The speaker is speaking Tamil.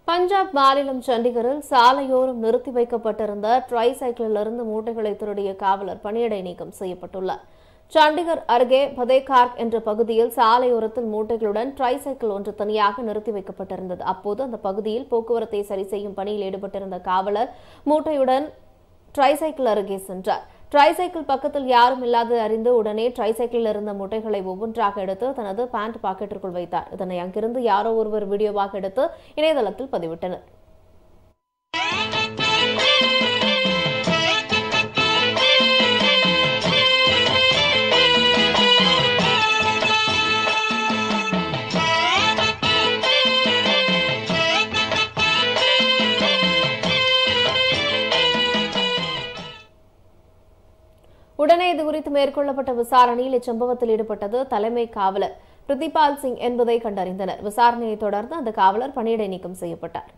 பஞ்சாப் மாநிலம் சண்டிகரில் சாலையோரம் நிறுத்தி வைக்கப்பட்டிருந்த ட்ரை சைக்கிளிலிருந்து மூட்டைகளை திருடிய காவலர் பணியிடை நீக்கம் செய்யப்பட்டுள்ளார் சண்டிகர் அருகே பதேகார்க் என்ற பகுதியில் சாலையோரத்தில் மூட்டைகளுடன் ட்ரை சைக்கிள் ஒன்று தனியாக நிறுத்தி வைக்கப்பட்டிருந்தது அப்போது அந்த பகுதியில் போக்குவரத்தை சரி செய்யும் பணியில் ஈடுபட்டிருந்த காவலர் மூட்டையுடன் ட்ரை சைக்கிள் அருகே சென்றார் ட்ரை சைக்கிள் பக்கத்தில் யாரும் இல்லாத அறிந்து உடனே ட்ரை சைக்கிளில் இருந்த முட்டைகளை ஒவ்வொன்றாக எடுத்து தனது பேண்ட் பாக்கெட்டிற்குள் வைத்தார் இதனை அங்கிருந்து யாரோ ஒருவர் வீடியோவாக எடுத்து இணையதளத்தில் பதிவிட்டனர் உடனே இதுகுறித்து மேற்கொள்ளப்பட்ட விசாரணையில் இச்சம்பவத்தில் ஈடுபட்டது தலைமை காவலர் பிரதிபால் சிங் என்பதை கண்டறிந்தனர் விசாரணையை தொடர்ந்து அந்த காவலர் பணியிடை நீக்கம் செய்யப்பட்டார்